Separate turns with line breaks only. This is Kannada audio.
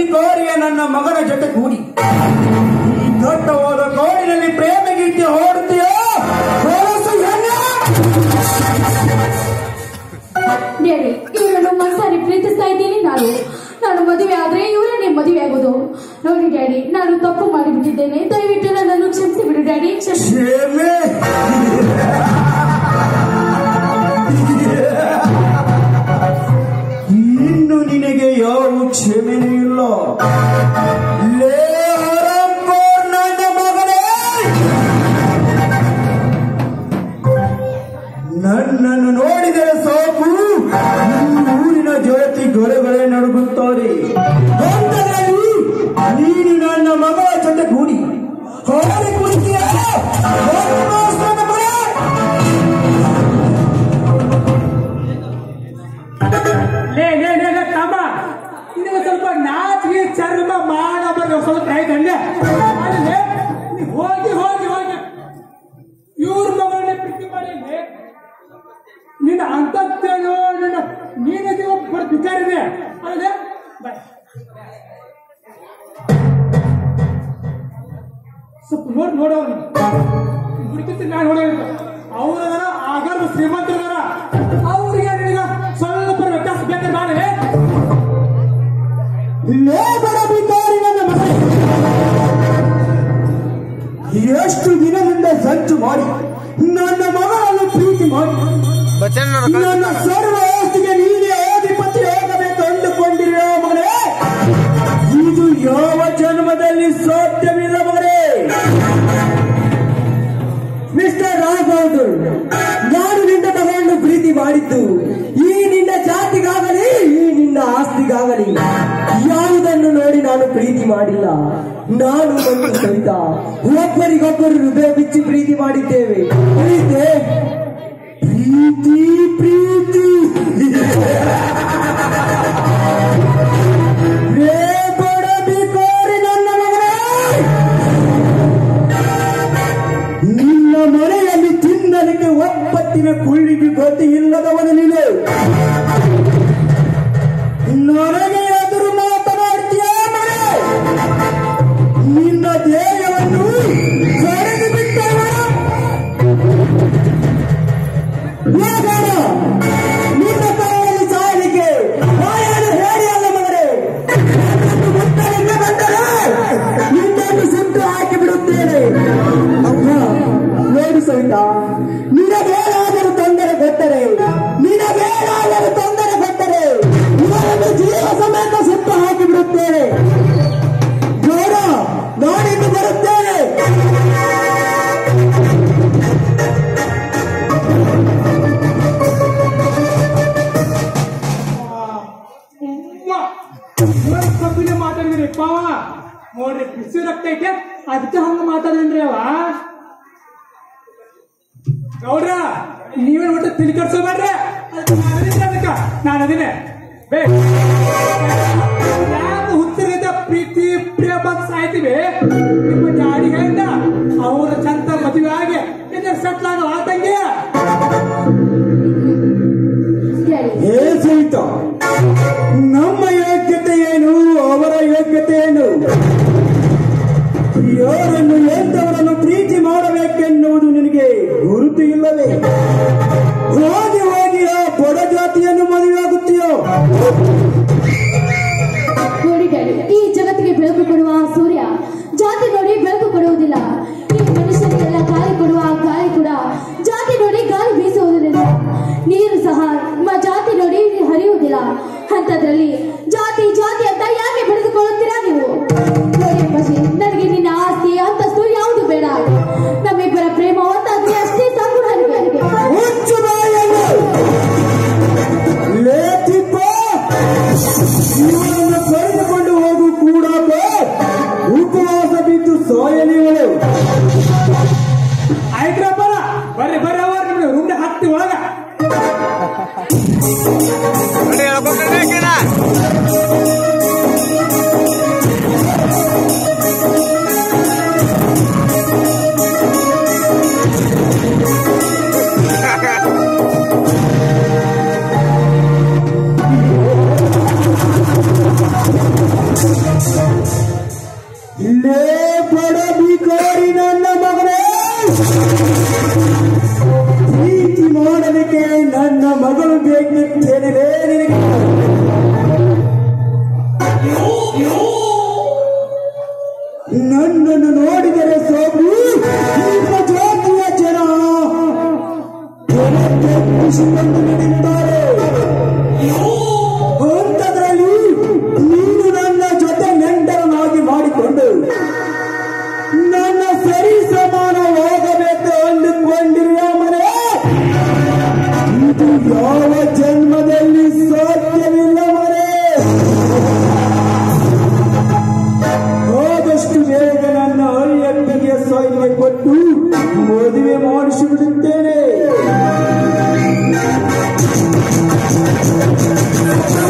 ಭಿಕಾರಿಯ ನನ್ನ ಮಗನ ಜೊತೆ ಕೂಡಿ ಈ ದಟ್ಟವಾದ ಕಾಡಿನಲ್ಲಿ ಪ್ರೇಮ ಗೀತೆ ಹಾಡುತ್ತೀಯೋ ಹೊಲಸು ಹೆಣ್ಣೆ!
ಡ್ಯಾಡಿ ಇವರನ್ನು ಮನಸಾರಿ ಪ್ರೀತಿಸ್ತಾ ಇದ್ದೀನಿ ನಾನು ನಾನು ಮದುವೆ ಆದ್ರೆ ಇವರನ್ನೇ ಮದುವೆ ಆಗೋದು ನೋಡಿ ಡ್ಯಾಡಿ ನಾನು ತಪ್ಪು ಮಾಡಿಬಿಟ್ಟಿದ್ದೇನೆ ದಯವಿಟ್ಟು ನನ್ನನ್ನು ಕ್ಷಮಿಸಿ ಬಿಡು ಡ್ಯಾಡಿ ಕ್ಷಮಿಸಿ
ಕ್ಷಮೆ ಇನ್ನು ನಿನಗೆ ಯಾವ ಕ್ಷಮೆನೂ ಇಲ್ಲ ಲೇ ಹರಂಕೋರ್ ನನ್ನ ಮಗನೇ ನನ್ನನ್ನು ನೋಡಿದರೆ ಸಾಕು ಈ ಊರಿನ ಜ್ಯೋತಿ ಗೊರೆಗೊರೆ ನಡುಗುತ್ತಾರೆ ಬಂದರಲ್ಲಿ ನೀನು ನನ್ನ ಮಗಳ ಜೊತೆ ಕೂಡಿ ಹಾಡಿ ಕುಡಿತೀಯ ನನ್ನ ಮಗ
ಲೇ ಲೇ ಲೇ ಲೇ ತಮ್ಮ ನಿನಗೆ ಸ್ವಲ್ಪ ನಾಚಿಗೆ ಚರ್ಮ ಮಾಡ ಬರ್ಗ ಸ್ವಲ್ಪ ಆಯ್ತಂಡೆ ಆಮೇಲೆ ನೀ ಹೋಗಿ ಹೋಗಿ ಹೋಗಿ ಇವ್ರ ಮಗಳನ್ನೇ ಪ್ರೀತಿ ಮಾಡಿ ನಿನ್ನ ಅಂತಸ್ತೇನು ನಿನ್ನ ನೀನದಿ ಒಬ್ಬ ಬಿಚಾರಿದೆ ಅಲ್ಲದೆ ಸ್ವಲ್ಪ ನೋಡಿ ನೋಡೋನು ಹುಡುಕಿತ್ತು ನಾನು ನೋಡೋದು ಅವ್ರ ಆಗರ್ಭ ಶ್ರೀಮಂತರದಾರ ಅವ್ರಿಗೆ ನಿನಗ ಸ್ವಲ್ಪ ವ್ಯತ್ಯಾಸ ಬೇಕಾದ್ರೆ ಮಾಡಿ
ಲೇಬರ ಬಿಕಾರಿ ನನ್ನ ಮಗನೇ ಎಷ್ಟು ದಿನದಿಂದ ಸಂಚು ಮಾಡಿ ನನ್ನ ಮಗಳನ್ನು ಪ್ರೀತಿ ಮಾಡಿ ನನ್ನ ಸರ್ವ ಆಸ್ತಿಗೆ ನೀನೇ ಅಧಿಪತಿ ಆಗಬೇಕು ಅಂದುಕೊಂಡಿರೋ ಮಗನೇ ಇದು ಯಾವ ಜನ್ಮದಲ್ಲಿ ಸಾಧ್ಯವಿಲ್ಲ ಮಗನೇ ಮಿಸ್ಟರ್ ರಾಘವ್ ನಾನು ನಿನ್ನ ಮಗಳನ್ನು ಪ್ರೀತಿ ಮಾಡಿದ್ದು ಈ ನಿನ್ನ ಜಾತಿಗಾಗಲಿ ಈ ನಿನ್ನ ಆಸ್ತಿಗಾಗಲಿ ಯಾವುದನ್ನು ನೋಡಿ ನಾನು ಪ್ರೀತಿ ಮಾಡಿಲ್ಲ ನಾನು ಮತ್ತು ಸವಿತಾ ಒಬ್ಬರಿಗೊಬ್ಬರು ಹೃದಯ ಬಿಚ್ಚಿ ಪ್ರೀತಿ ಮಾಡಿದ್ದೇವೆ ಪ್ರೀತಿ ಪ್ರೀತಿ ಪ್ರೀತಿ ರೇ ಬಡಬಿ ಕೋರಿ ನನ್ನ ಮಗನೇ ನಿನ್ನ ಮನೆಯಲ್ಲಿ ತಿನ್ನಲಿಕ್ಕೆ ಒಪ್ಪತ್ತಿನ ಕುಳ್ಳಿಗೆ ಗತಿ ಇಲ್ಲದವನು ನೀನು ನನಗೆ ಎದುರು ಮಾತನಾಡ್ತೀಯ ಮನೆ ನಿನ್ನ ದೇಹವನ್ನು ಕರೆದು ಬಿಟ್ಟವನು ಹೋಗೋಣ. ನಿನ್ನ ಕೈಯಲ್ಲಿ ಸಾಯಲಿಕ್ಕೆ ಬಾಯನ್ನು ಹೇಳಿ ಅಲ್ಲ ಮಗನೇ ನನ್ನನ್ನು ಮುಟ್ಟಲಿಕ್ಕೆ ಬಂದರೆ ನಿನ್ನನ್ನು ಸುಟ್ಟು ಹಾಕಿ ಬಿಡುತ್ತೇನೆ ಅಮ್ಮ ನೋಡಿ ಸವಿತಾ ನಿನಗೇನಾದರೂ ತೊಂದರೆ ಕೊಟ್ಟರೆ ನಿನಗೇನಾದರೂ ತೊಂದರೆ ಕೊಟ್ಟರೆ ಇವರನ್ನು ಜೀವ ಸಮೇತ ಸುಟ್ಟು ಹಾಕಿ ಬಿಡುತ್ತೇನೆ ನೋಡ ನಾನಿನ್ನು ಬರುತ್ತೇನೆ
ಕಬ್ಬಿನ ಮಾತಾಡಿದ್ರಿ ಪಾವ ನೋಡ್ರಿ ಬಿಸಿ ರಕ್ತ ಐತೆ ಅದಕ್ಕೆ ಹಂಗ ಮಾತಾಡಿದ್ರಿ ಅವ ಗೌಡ್ರ ನೀವೇ ಒಟ್ಟು ತಿಳಿ ಕಟ್ಸೋಬೇಡ್ರಿ ಅದಕ್ಕ ನಾನು ಅದನ್ನೇ ಬೇ ಯಾಕೆ ಹುತ್ತಿರದ ಪ್ರೀತಿ ಪ್ರೇಮ ಅಂತ ಸಾಯ್ತೀವಿ ನಿಮ್ಮ ಜಾಡಿಗಳಿಂದ ಅವ್ರ ಚಂದ ಮದುವೆ ಆಗಿ ಇದರ ಸೆಟ್ಲ್ ಆಗೋ ಆತಂಗೆ
ಡ್ಯಾಡಿ
ಹೇ ಸವಿತಾ ನಮ್ಮ ಯೋಗ್ಯತೆ ಏನು ಅವರ ಯೋಗ್ಯತೆ ಏನು ಯಾರನ್ನು ಎಂತವರನ್ನು ಪ್ರೀತಿ ಮಾಡಬೇಕೆನ್ನುವುದು ನಿನಗೆ ಗುರುತು ಇಲ್ಲವೇ ಹೋಗಿ ಹೋಗಿ ಆ ಬಡ ಜಾತಿಯನ್ನು ಮದುವೆಯಾಗುತ್ತೀಯೋ ನನ್ನನ್ನು ನೋಡಿದರೆ ಸಾಕು ನಿಮ್ಮ ಜಾತಿಯ ಜನ ಖುಷಿಕೊಂಡು ನಡೆಯುತ್ತಾರೆ ಅಂಥದ್ರಲ್ಲಿ ನೀನು ನನ್ನ ಜೊತೆ ನೆಂಟರನಾಗಿ ಮಾಡಿಕೊಂಡು ನನ್ನ ಸರಿ ಸಮಾನವಾಗಬೇಕು ಅಂದುಕೊಂಡಿರುವ ಮನೆ ಇದು ಯಾವ ಜನ್ಮದಲ್ಲಿ ಸಾಧ್ಯವಿಲ್ಲ ಮನೆ ಆದಷ್ಟು ಬೇಗ ನನ್ನ ಅಳಿಯಪ್ಪಿಗೆ ಸೈನ್ಯ ಕೊಟ್ಟು ಮದುವೆ ಮಾಡಿಸಿಬಿಡುತ್ತೇನೆ